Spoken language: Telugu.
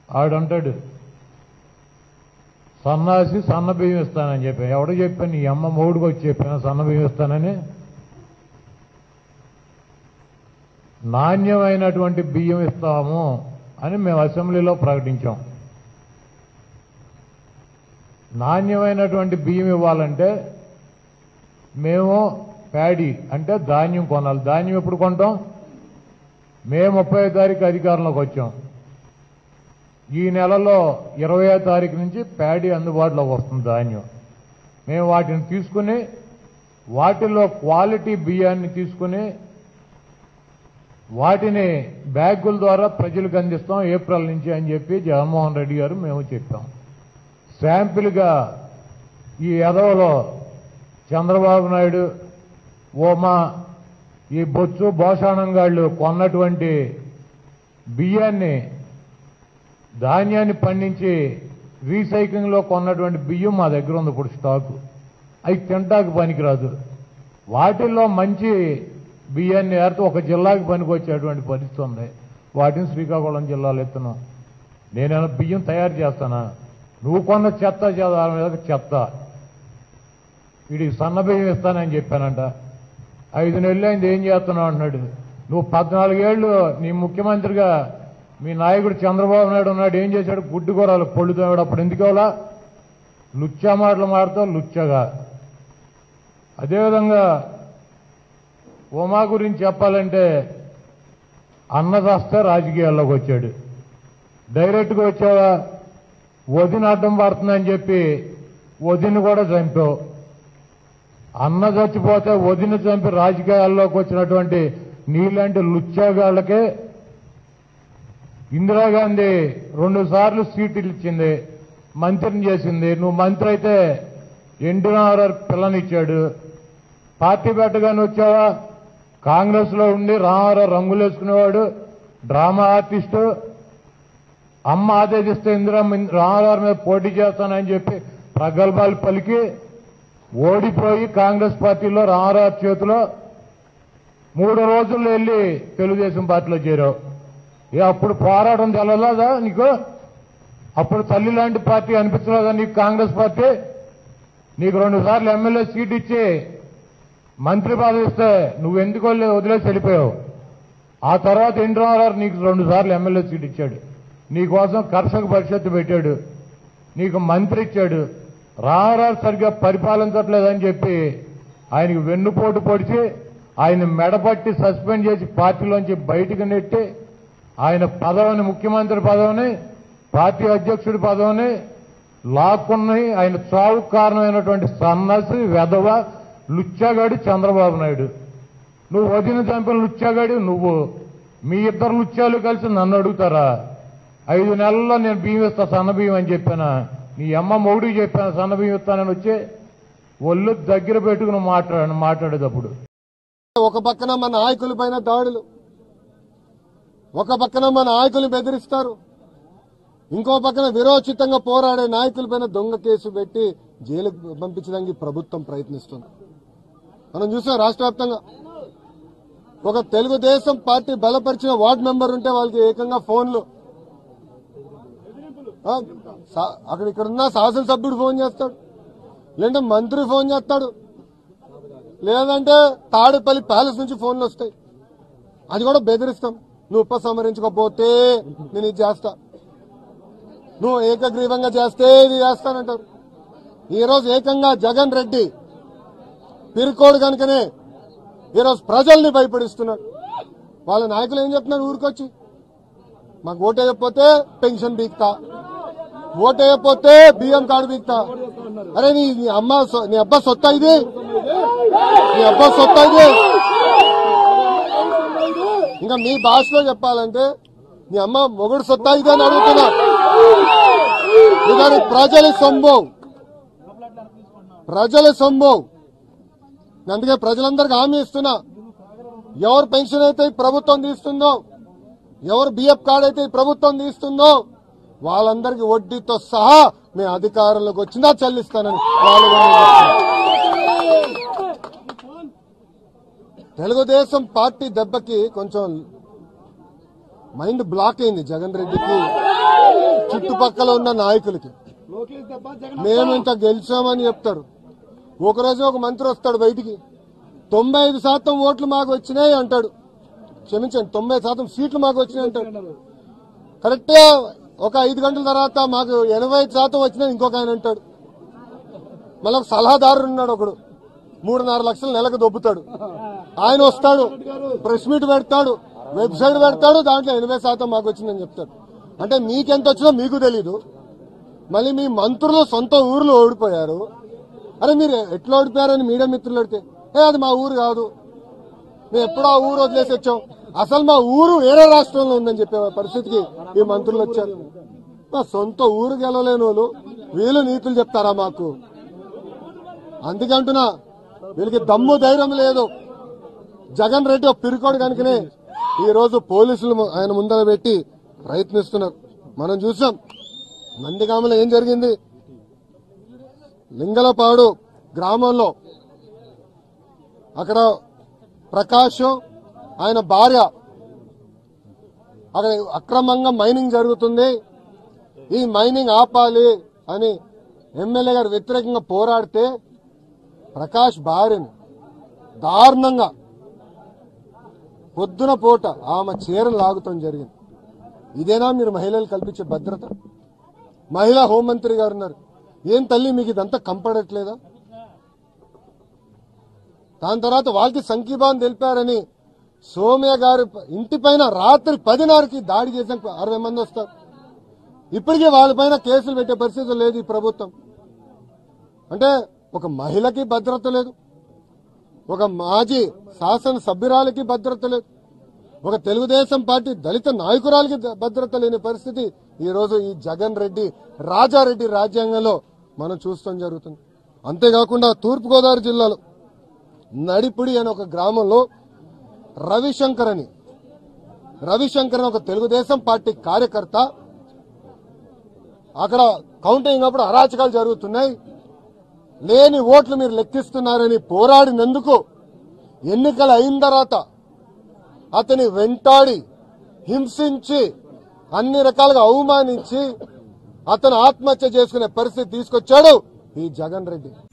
ఆడంటాడు సన్నాసి సన్న బియ్యం ఇస్తానని చెప్పి ఎవడు చెప్పాను నీ అమ్మ మూడుకు వచ్చి చెప్పాను సన్న బియ్యం ఇస్తానని నాణ్యమైనటువంటి బియ్యం ఇస్తాము అని మేము అసెంబ్లీలో ప్రకటించాం నాణ్యమైనటువంటి బియ్యం ఇవ్వాలంటే మేము ప్యాడీ అంటే ధాన్యం కొనాలి ధాన్యం ఎప్పుడు కొంటాం మే ముప్పై తారీఖు అధికారంలోకి వచ్చాం ఈ నెలలో ఇరవై తారీఖు నుంచి ప్యాడీ అందుబాటులోకి వస్తుంది ధాన్యం మేము వాటిని తీసుకుని వాటిలో క్వాలిటీ బియ్యాన్ని తీసుకుని వాటిని బ్యాగుల ద్వారా ప్రజలకు అందిస్తాం ఏప్రిల్ నుంచి అని చెప్పి జగన్మోహన్ రెడ్డి గారు మేము చెప్పాం శాంపిల్గా ఈ ఎదవలో చంద్రబాబు నాయుడు ఓమా ఈ బొత్సు భోషాణంగాళ్ళు కొన్నటువంటి బియ్యాన్ని ధాన్యాన్ని పండించి రీసైక్లింగ్లో కొన్నటువంటి బియ్యం మా దగ్గర ఉంది ఇప్పుడు స్టాకు అవి తింటాకు పనికిరాదు వాటిల్లో మంచి బియ్యాన్ని ఏరితే ఒక జిల్లాకి పనికొచ్చేటువంటి పరిస్థితి ఉంది వాటిని శ్రీకాకుళం జిల్లాలో ఎత్తున్నాం నేనేమైనా బియ్యం తయారు చేస్తానా నువ్వు కొన్న చెత్త చెత్త మీద చెత్త వీడికి సన్న బియ్యం ఇస్తానని చెప్పానంట ఐదు నెలలు అయింది ఏం చేస్తున్నావు అంటున్నాడు నువ్వు పద్నాలుగేళ్లు నీ ముఖ్యమంత్రిగా మీ నాయకుడు చంద్రబాబు నాయుడు ఉన్నాడు ఏం చేశాడు గుడ్డు కూరలు పొళ్ళుతాడు అప్పుడు ఎందుకోవాలా లుచ్చా మాటలు మారుతావు లుచ్చగా అదేవిధంగా ఉమా గురించి చెప్పాలంటే అన్నదస్తే రాజకీయాల్లోకి వచ్చాడు డైరెక్ట్గా వచ్చావా వదిన అడ్డం పడుతుందని చెప్పి వదిన కూడా చంపావు అన్న చచ్చిపోతే వదిన చంపి రాజకీయాల్లోకి వచ్చినటువంటి నీలాంటి లుచ్చాగాళ్ళకే ఇందిరాగాంధీ రెండు సార్లు సీట్లు ఇచ్చింది మంత్రిని చేసింది నువ్వు మంత్రి అయితే ఎన్టీ రామారావు పిల్లనిచ్చాడు పార్టీ పెట్టగానే వచ్చావా కాంగ్రెస్ లో ఉండి రామారావు రంగులు వేసుకునేవాడు డ్రామా ఆర్టిస్టు అమ్మ ఆదేశిస్తే ఇందిరా రామారావు మీద పోటీ చేస్తానని చెప్పి ప్రగల్భాలు పలికి ఓడిపోయి కాంగ్రెస్ పార్టీలో రామారావు చేతిలో మూడు రోజుల్లో వెళ్ళి తెలుగుదేశం పార్టీలో చేరావు ఏ అప్పుడు పోరాటం తెలలేదా నీకు అప్పుడు తల్లి లాంటి పార్టీ అనిపించలేదా నీకు కాంగ్రెస్ పార్టీ నీకు రెండు సార్లు ఎమ్మెల్యే సీట్ ఇచ్చి మంత్రి పదవి ఇస్తే నువ్వు ఎందుకు వెళ్ళి- వదిలేసి వెళ్ళిపోయావు ఆ తర్వాత ఎన్టీ రామారావు నీకు రెండు సార్లు ఎమ్మెల్యే సీట్ ఇచ్చాడు నీకోసం కర్షక పరిషత్తు పెట్టాడు నీకు మంత్రి ఇచ్చాడు రామారావు సరిగ్గా పరిపాలించట్లేదని చెప్పి ఆయనకు వెన్నుపోటు పొడిచి ఆయన మెడపట్టి సస్పెండ్ చేసి పార్టీలోంచి బయటకు నెట్టి ఆయన పదవిని ముఖ్యమంత్రి పదవిని పార్టీ అధ్యక్షుడి పదవిని లాక్కున్నాయి ఆయన చావు కారణమైనటువంటి సన్నసి వెధవ లుచ్చాగాడి చంద్రబాబు నాయుడు నువ్వు వదిన చంపిన లుచ్చాగాడి నువ్వు మీ ఇద్దరు లుచ్చాలు కలిసి నన్ను అడుగుతారా ఐదు నెలల్లో నేను బియ్యం ఇస్తా సన్న బియ్యం అని చెప్పానా నీ అమ్మ మొగుడికి చెప్పాను సన్న బియ్యం ఇస్తానని వచ్చి ఒళ్ళు దగ్గర పెట్టుకుని మాట్లాడాను మాట్లాడేటప్పుడు ఒక పక్కన మన నాయకుల పైన దాడులు ఒక పక్కన మన నాయకులు బెదిరిస్తారు ఇంకో పక్కన విరోచితంగా పోరాడే నాయకుల పైన దొంగ కేసు పెట్టి జైలుకు పంపించడానికి ప్రభుత్వం ప్రయత్నిస్తుంది మనం చూసాం రాష్ట్ర వ్యాప్తంగా ఒక తెలుగుదేశం పార్టీ బలపరిచిన వార్డు మెంబర్ ఉంటే వాళ్ళకి ఏకంగా ఫోన్లు ఆ, సా- అక్కడ ఇక్కడ ఉన్న శాసనసభ్యుడు ఫోన్ చేస్తాడు లేదంటే మంత్రి ఫోన్ చేస్తాడు లేదంటే తాడేపల్లి ప్యాలెస్ నుంచి ఫోన్లు వస్తాయి అది కూడా బెదిరిస్తాం నువ్వు ఉపసంహరించకపోతే నేను ఇది చేస్తా నువ్వు ఏకగ్రీవంగా చేస్తే ఇది చేస్తానంటారు ఈ రోజు ఏకంగా జగన్ రెడ్డి పిరుకోడు కనుకనే ఈరోజు ప్రజల్ని భయపడిస్తున్నాడు వాళ్ళ నాయకులు ఏం చెప్తున్నారు ఊరికొచ్చి మాకు ఓటేయకపోతే పెన్షన్ బీక్తా ఓటేయకపోతే బియ్యం కార్డు బీక్తా అరే నీ నీ అమ్మ సొ- నీ అబ్బా సొత్తా ఇది నీ అబ్బా సొత్తా ఇది ఇంకా మీ భాషలో చెప్పాలంటే నీ అమ్మ మొగుడు సొత్తా ఇది అని అడుగుతున్నా ఇది ప్రజల సొమ్ము ప్రజల సొమ్ము అందుకే ప్రజలందరికీ హామీ ఇస్తున్నా ఎవరు పెన్షన్ అయితే ఈ ప్రభుత్వం తీస్తుందో ఎవరు బిఎఫ్ కార్డు అయితే ఈ ప్రభుత్వం తీస్తుందో వాళ్ళందరికీ వడ్డీతో సహా మేము అధికారంలోకి వచ్చిందా చెల్లిస్తానని వాళ్ళు కూడా చెప్తున్నారు. తెలుగుదేశం పార్టీ దెబ్బకి కొంచెం మైండ్ బ్లాక్ అయింది జగన్ రెడ్డికి చుట్టుపక్కల ఉన్న నాయకులకి మేము ఇంత గెలిచామని చెప్తారు ఒకరోజు ఒక మంత్రి వస్తాడు బయటికి తొంభై ఐదు శాతం ఓట్లు మాకు వచ్చినాయి అంటాడు క్షమించండి తొంభై శాతం సీట్లు మాకు వచ్చినాయి అంటాడు కరెక్ట్ గా ఒక ఐదు గంటల తర్వాత మాకు ఎనభై ఐదు శాతం వచ్చినాయి ఇంకొక ఆయన అంటాడు మళ్ళీ ఒక సలహాదారు ఉన్నాడు ఒకడు మూడున్నర లక్షలు నెలకు దొబ్బుతాడు ఆయన వస్తాడు ప్రెస్ మీట్ పెడతాడు వెబ్సైట్ పెడతాడు దాంట్లో ఎనభై శాతం మాకు వచ్చిందని చెప్తాడు అంటే మీకెంత వచ్చినా మీకు తెలీదు మళ్ళీ మీ మంత్రులు సొంత ఊర్లో ఓడిపోయారు అరే మీరు ఎట్లా ఓడిపోయారని మీడియా మిత్రులు అడితే ఏ అది మా ఊరు కాదు మేము ఎప్పుడో ఆ ఊరు వదిలేసి వచ్చాం అసలు మా ఊరు వేరే రాష్ట్రంలో ఉందని చెప్పే పరిస్థితికి ఈ మంత్రులు వచ్చారు మా సొంత ఊరు గెలవలేని వాళ్ళు వీళ్ళు నీతులు చెప్తారా మాకు అందుకే అంటున్నా వీళ్ళకి దమ్ము ధైర్యం లేదు జగన్ రెడ్డి ఒక పిరికోడు కనుకనే ఈ రోజు పోలీసులు ఆయన ముందర పెట్టి ప్రయత్నిస్తున్నారు మనం చూసాం నందిగామలో ఏం జరిగింది లింగలపాడు గ్రామంలో అక్కడ ప్రకాష్ ఆయన భార్య అక్కడ అక్రమంగా మైనింగ్ జరుగుతుంది ఈ మైనింగ్ ఆపాలి అని ఎమ్మెల్యే గారు వ్యతిరేకంగా పోరాడితే ప్రకాష్ భార్యని దారుణంగా పొద్దున పూట ఆమె చీరను లాగుతాం జరిగింది ఇదేనా మీరు మహిళలు కల్పించే భద్రత మహిళా హోంమంత్రి గారు ఉన్నారు ఏం తల్లి మీకు ఇదంతా కంపడట్లేదా దాని తర్వాత వాళ్ళకి సంఖ్యభావం తెలిపారని సోమ్య గారి ఇంటి పైన రాత్రి పదిన్నరకి దాడి చేసిన అరవై మంది వస్తారు ఇప్పటికీ వాళ్ళపైన కేసులు పెట్టే పరిస్థితి లేదు ఈ ప్రభుత్వం అంటే ఒక మహిళకి భద్రత లేదు ఒక మాజీ శాసన సభ్యురాలకి భద్రత లేదు ఒక తెలుగుదేశం పార్టీ దళిత నాయకురాలకి ద- భద్రత లేని పరిస్థితి ఈ రోజు ఈ జగన్ రెడ్డి రాజారెడ్డి రాజ్యాంగంలో మనం చూస్తాం జరుగుతుంది అంతేకాకుండా తూర్పుగోదావరి జిల్లాలో నడిపుడి అనే ఒక గ్రామంలో రవిశంకర్ అని రవిశంకర్ అని ఒక తెలుగుదేశం పార్టీ కార్యకర్త అక్కడ కౌంటింగ్ అప్పుడు అరాచకాలు జరుగుతున్నాయి లేని ఓట్లు మీరు లెక్కిస్తున్నారని పోరాడినందుకు ఎన్నికలు అయిన తర్వాత అతని వెంటాడి హింసించి అన్ని రకాలుగా అవమానించి అతను ఆత్మహత్య చేసుకునే పరిస్థితి తీసుకొచ్చాడు ఈ జగన్ రెడ్డి